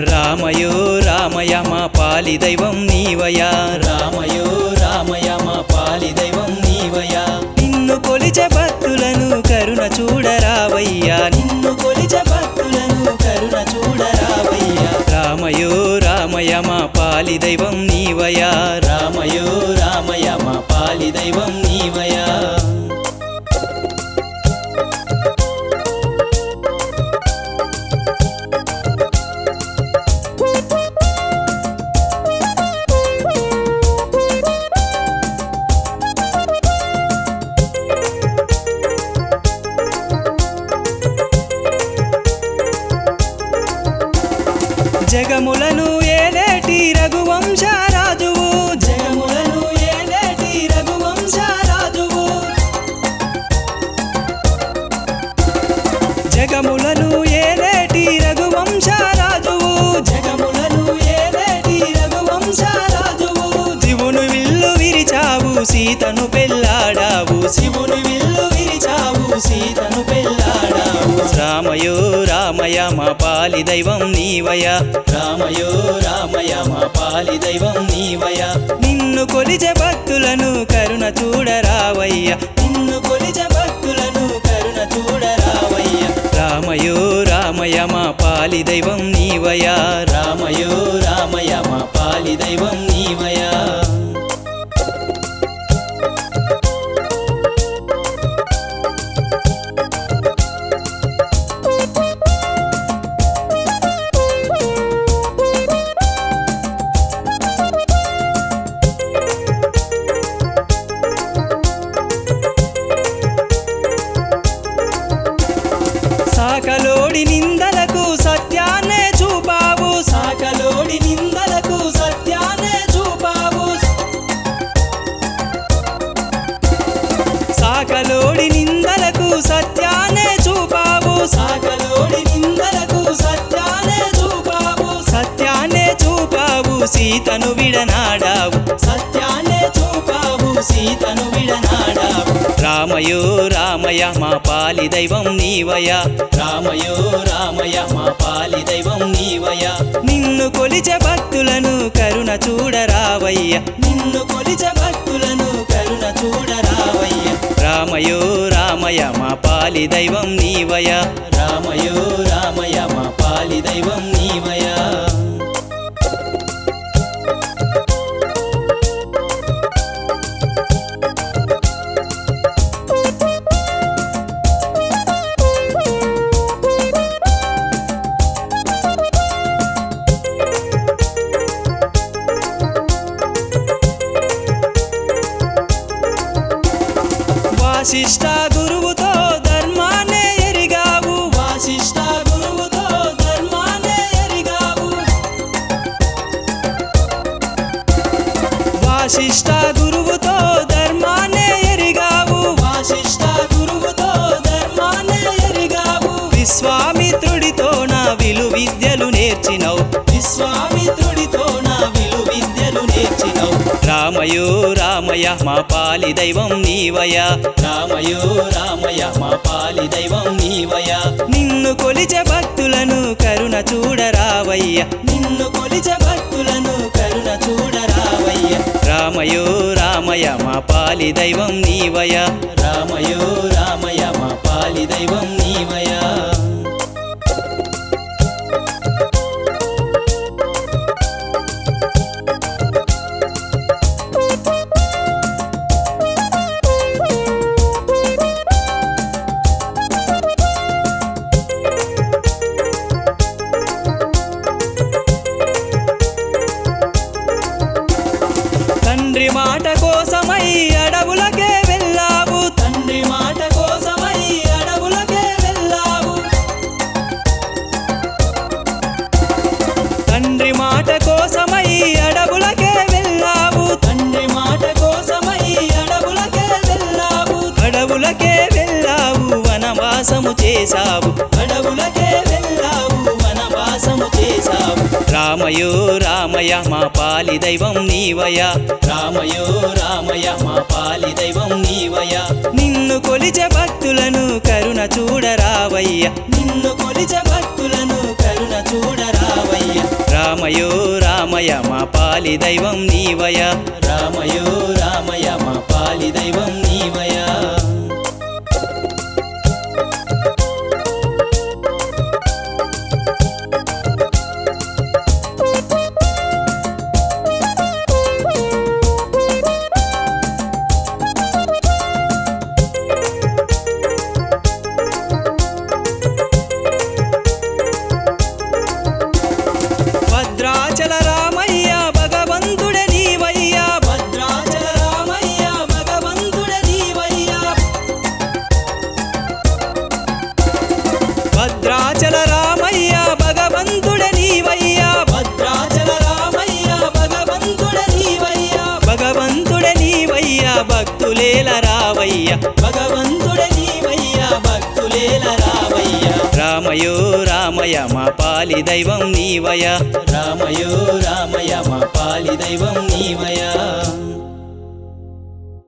రామయో రామయ మా పాలి దైవం నీవయా రామయో రామయ మా పాలి దైవం నీవయా నిన్ను కొలిచే భక్తులను కరుణ చూడరావయ్యా నిన్ను కొలిచే భక్తులను కరుణ చూడరావయ్యా రామయో రామయ మా పాలి దైవం నీవయా రామయో రామయ మా పాలి దైవం నీవయా జగములను ఏలేటి రఘువంశరాజువు జగములను ఏలేటి రఘువంశరాజువు జగములను ఏలేటి రఘువంశరాజువు జగములను ఏలేటి రఘువంశరాజువు శివును విల్లు విరిచావు సీతను పెళ్ళాడావు శివును విల్లు విరిచావు సీతను పెళ్ళాడావు రామయో రామయ మా పాలి దైవం నీవయ రామయో రామయ మా పాలి దైవం నీవయ నిన్ను కొలిచే భక్తులను కరుణ చూడరావయ్య నిన్ను కొలిచే భక్తులను కరుణ చూడరావయ్య రామయో రామయ మా పాలి దైవం నీవయ రామయో రామయ మా పాలి దైవం నీవయా సాకలోడి నిందలకు సత్యాన్నే చూపావు సాకలోడి నిందలకు సత్యాన్నే చూపావు సాకలోడి నిందలకు సత్యాన్నే చూపావు సాకలోడి నిందలకు సత్యాన్నే చూపావు సత్యాన్నే చూపావు సీతను విడనాడావు సత్యాన్నే చూపావు సీతను విడనాడావు రామయో రామయ మా పాలి దైవం నీవయ రామయో రామయ మా పాలి దైవం నీవయ నిన్ను కొలిచే భక్తులను కరుణ చూడరావయ్య నిన్ను కొలిచే భక్తులను కరుణ చూడరావయ్య రామయో రామయ మా పాలి దైవం నీవయ రామయో రామయ మా పాలి దైవం నీవయా వాసిష్ఠ గురువుతో ధర్మాన్నే ఎరిగావు వాసిష్ఠ గురువుతో ధర్మాన్నే ఎరిగావు వాసిష్ఠ గురువుతో ధర్మాన్నే ఎరిగావు వాసిష్ఠ గురువుతో ధర్మాన్నే ఎరిగావు విశ్వామిత్రుడితో నా విలు విద్యలు నేర్చినవు విశ్వామిత్రుడితో నా విలు విద్యలు నేర్చినవు రామయో రామయ మా పాలి దైవం నీవయ రామయో రామయ మా పాలి దైవం నీవయ నిన్ను కొలిచే భక్తులను కరుణ చూడరావయ్య నిన్ను కొలిచే భక్తులను కరుణ చూడరావయ్య రామయో రామయ మా పాలి దైవం నీవయ రామయో రామయ మా పాలి దైవం నీవయా తండ్రి మాట కోసమై అడవులకే వెళ్ళావు తండ్రి మాట కోసమై అడవులకే వెళ్ళావు తండ్రి మాట కోసమై అడవులకే వెళ్ళావు తండ్రి మాట కోసమై అడవులకే వెళ్ళావు అడవులకే వెళ్ళావు వనవాసము చేశావు అడవులకే వెళ్ళావు వనవాసము చేశావు రామయో రామయ మా పాలి దైవం నీవయ రామయో రామయ మా పాలి దైవం నీవయ నిన్ను కొలిచే భక్తులను కరుణ చూడరావయ్య నిన్ను కొలిచే భక్తులను కరుణ చూడరావయ్య రామయ మా పాలి దైవం నీవయ రామయో రామయ మా పాలి దైవం నీవయ భద్రాచల రామయ్య భగవంతుడ నీవయ్య భద్రాచల రామయ్య భగవంతుడ నీవయ్య భద్రాచల రామయ్య భగవంతుడ నీవయ్య భద్రాచల రామయ్య భగవంతుడ నీవయ్య భగవంతుడ నీవయ్య భక్తులేల రావయ్య భగవంతుడ నీవయ్య భక్తులేల రావయ్య రామయో రామయ మా పాలి దైవం నీవయ రామయో రామయ మా పాలి దైవం నీవయ